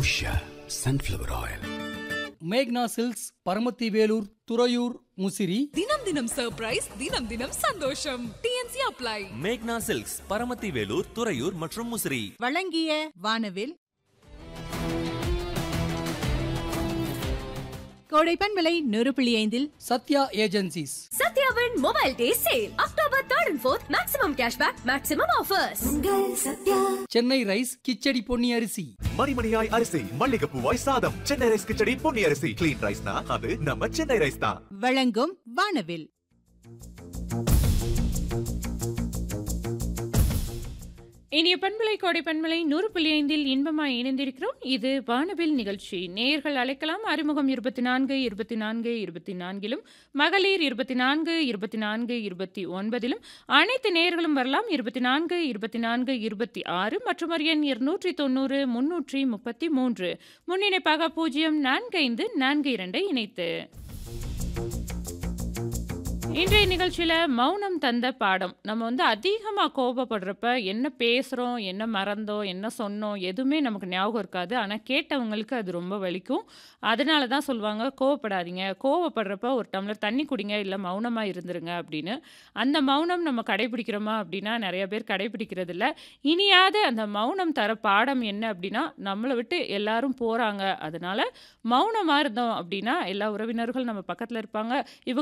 Usha sunflower oil Magna silks Paramathi Velur Thuraiyur Musiri தினம் தினம் surprise தினம் தினம் சந்தோஷம் TNC apply Magna silks Paramathi Velur Thuraiyur மற்றும் முசிறி வழங்கிய வானவில் கோடைப்பன் விலை நூறு புள்ளி ஐந்தில் சத்யா ஏஜென்சிஸ் சத்யாவின் mobile day sale October third and fourth maximum cashback maximum offers Chennai rice khichdi Ponni அரிசி மணிமணியாய் அரிசி மல்லிகைப்பூவாய் சாதம் சென்னை ரைஸ் கிச்சடி பொன்னி அரிசி கிளீன் ரைஸ்னா அது நம்ம சென்னை ரைஸ் தான் வழங்கும் வானவில் இனிய பண்பலை கோடை பண்பலை நூறு புள்ளி ஐந்தில் இன்பமாய் இணைந்திருக்கிறோம் இது வானவில் நிகழ்ச்சி நேயர்கள் அழைக்கலாம் அறிமுகம் இருபத்தி நான்கு இருபத்தி நான்கு இருபத்தி நான்கிலும் மகளிர் இருபத்தி நான்கு இருபத்தி நான்கு இருபத்தி ஒன்பதிலும் அனைத்து நேயர்களும் வரலாம் இருபத்தி நான்கு இருபத்தி நான்கு இருபத்தி ஆறு மற்றும் ஒரு எண் இருநூற்றி தொண்ணூறு முன்னூற்றி முப்பத்தி மூன்று முன்னிணைப்பாக பூஜ்ஜியம் நான்கு ஐந்து நான்கு இரண்டை இணைத்து இன்றைய நிகழ்ச்சியில் மௌனம் தந்த பாடம் நம்ம வந்து அதிகமாக கோபப்படுறப்ப என்ன பேசுகிறோம் என்ன மறந்தோம் என்ன சொன்னோம் எதுவுமே நமக்கு ஞாபகம் இருக்காது ஆனால் கேட்டவங்களுக்கு அது ரொம்ப வலிக்கும் அதனால தான் சொல்லுவாங்க கோவப்படாதீங்க கோவப்படுறப்ப ஒரு டம்ளர் தண்ணி குடிங்க இல்லை மௌனமாக இருந்துருங்க அப்படின்னு அந்த மௌனம் நம்ம கடைபிடிக்கிறோமா அப்படின்னா நிறைய பேர் கடைபிடிக்கிறது இல்ல இனியாவது அந்த மௌனம் தர பாடம் என்ன அப்படின்னா நம்மளை விட்டு எல்லாரும் போகிறாங்க அதனால மௌனமாக இருந்தோம் அப்படின்னா எல்லா உறவினர்கள் நம்ம பக்கத்தில் இருப்பாங்க இவங்க